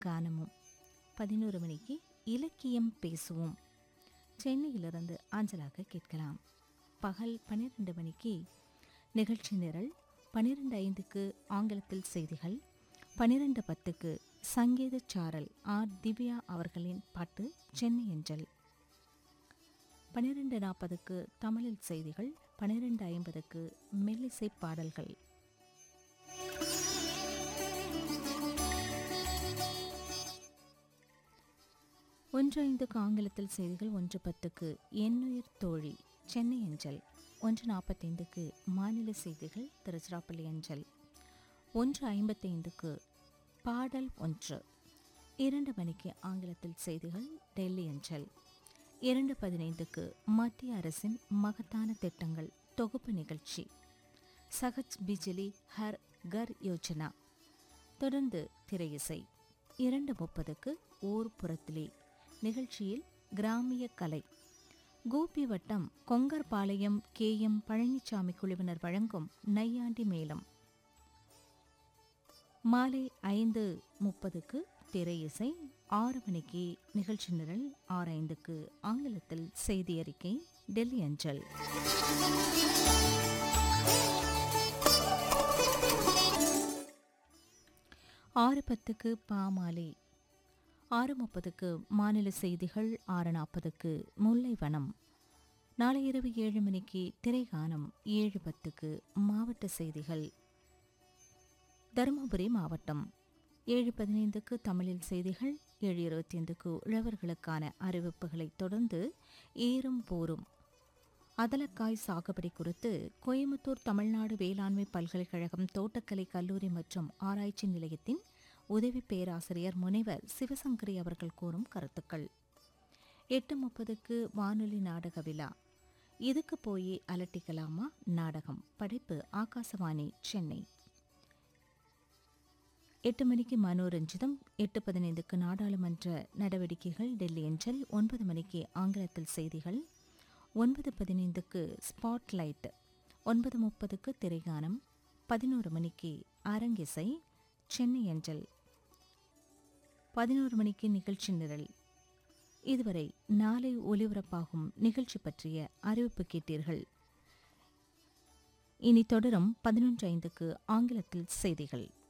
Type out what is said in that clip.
கானமும் பதினோரு மணிக்கு இலக்கியம் பேசுவோம் சென்னையிலிருந்து ஆஞ்சலாக கேட்கலாம் பகல் பன்னிரண்டு மணிக்கு நிகழ்ச்சி நிரல் பன்னிரண்டு ஐந்துக்கு ஆங்கிலத்தில் செய்திகள் பன்னிரண்டு பத்துக்கு சங்கீத சாரல் ஆர் திவ்யா அவர்களின் பாட்டு சென்னை அஞ்சல் பன்னிரண்டு நாற்பதுக்கு தமிழில் செய்திகள் பன்னிரண்டு ஐம்பதுக்கு மெல்லிசை பாடல்கள் ஒன்று ஐந்துக்கு ஆங்கிலத்தில் செய்திகள் ஒன்று பத்துக்கு எண்ணுயிர் தோழி சென்னை அஞ்சல் ஒன்று நாற்பத்தைந்துக்கு மாநில செய்திகள் திருச்சிராப்பள்ளி அஞ்சல் ஒன்று ஐம்பத்தைந்துக்கு பாடல் ஒன்று இரண்டு மணிக்கு ஆங்கிலத்தில் செய்திகள் டெல்லி அஞ்சல் இரண்டு பதினைந்துக்கு மத்திய அரசின் மகத்தான திட்டங்கள் தொகுப்பு நிகழ்ச்சி சகஜ் பிஜிலி ஹர் கர் யோஜனா தொடர்ந்து திரையிசை இரண்டு முப்பதுக்கு ஊர் புறத்திலே நிகழ்ச்சியில் கிராமிய கலை கோபி வட்டம் கொங்கர்பாளையம் கே எம் பழனிசாமி குழுவினர் வழங்கும் நையாண்டி மேளம் மாலை ஐந்து முப்பதுக்கு திரை இசை ஆறு மணிக்கு நிகழ்ச்சி நிரல் ஆறு ஐந்துக்கு ஆங்கிலத்தில் செய்தி அறிக்கை டெல்லி அஞ்சல் ஆறு பத்துக்கு பாமாலை ஆறு முப்பதுக்கு மாநில செய்திகள் ஆறு நாற்பதுக்கு முல்லைவனம் நாளை இரவு ஏழு மணிக்கு திரைகானம் ஏழு பத்துக்கு மாவட்ட செய்திகள் தருமபுரி மாவட்டம் ஏழு பதினைந்துக்கு தமிழில் செய்திகள் ஏழு இருபத்தி ஐந்துக்கு உழவர்களுக்கான அறிவிப்புகளைத் தொடர்ந்து ஏறும் போரும் அதலக்காய் சாகுபடி குறித்து கோயம்புத்தூர் தமிழ்நாடு வேளாண்மை பல்கலைக்கழகம் தோட்டக்கலை கல்லூரி மற்றும் ஆராய்ச்சி நிலையத்தின் உதவி பேராசிரியர் முனைவர் சிவசங்கரி அவர்கள் கூறும் கருத்துக்கள் எட்டு முப்பதுக்கு வானொலி நாடக விழா இதுக்கு போய் அலட்டிக்கலாமா நாடகம் படைப்பு ஆகாசவாணி சென்னை எட்டு மணிக்கு மனோரஞ்சிதம் எட்டு பதினைந்துக்கு நாடாளுமன்ற நடவடிக்கைகள் டெல்லி அஞ்சல் ஒன்பது மணிக்கு ஆங்கிலத்தில் செய்திகள் ஒன்பது பதினைந்துக்கு ஸ்பாட்லைட் ஒன்பது முப்பதுக்கு திரைகானம் பதினோரு மணிக்கு அரங்கிசை சென்னை அஞ்சல் பதினோரு மணிக்கு நிகழ்ச்சி நிரல் இதுவரை நாளை ஒலிபரப்பாகும் நிகழ்ச்சி பற்றிய அறிவிப்பு கேட்டீர்கள் இனி தொடரும் பதினொன்று ஐந்துக்கு ஆங்கிலத்தில் செய்திகள்